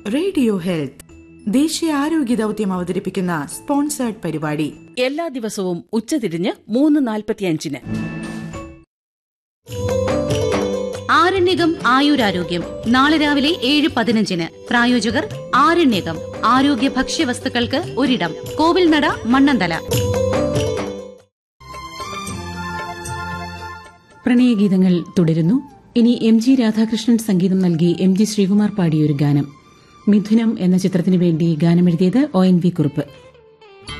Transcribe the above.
radio health ദേശീയ ആരോഗ്യ ദൗത്യം അവതരിപ്പിക്കുന്ന സ്പോൺസേർഡ് പരിപാടി എല്ലാ ദിവസവും ഉച്ചതിരിഞ്ഞ് മൂന്ന് നാൽപ്പത്തിയഞ്ചിന് ആരണ്യകം ആയുരാരോഗ്യം നാളെ രാവിലെ ഏഴ് പതിനഞ്ചിന് പ്രായോജകർ ആരണ്യകം ആരോഗ്യ ഭക്ഷ്യവസ്തുക്കൾക്ക് ഒരിടം കോവിൽനട മണ്ണന്തല പ്രണയഗീതങ്ങൾ തുടരുന്നു ഇനി എം ജി രാധാകൃഷ്ണൻ സംഗീതം നൽകി എം ജി ശ്രീകുമാർ പാടിയൊരു ഗാനം മിഥുനം എന്ന ചിത്രത്തിനു വേണ്ടി ഗാനമെഴുതിയത് ഒ എൻ വി കുറുപ്പ്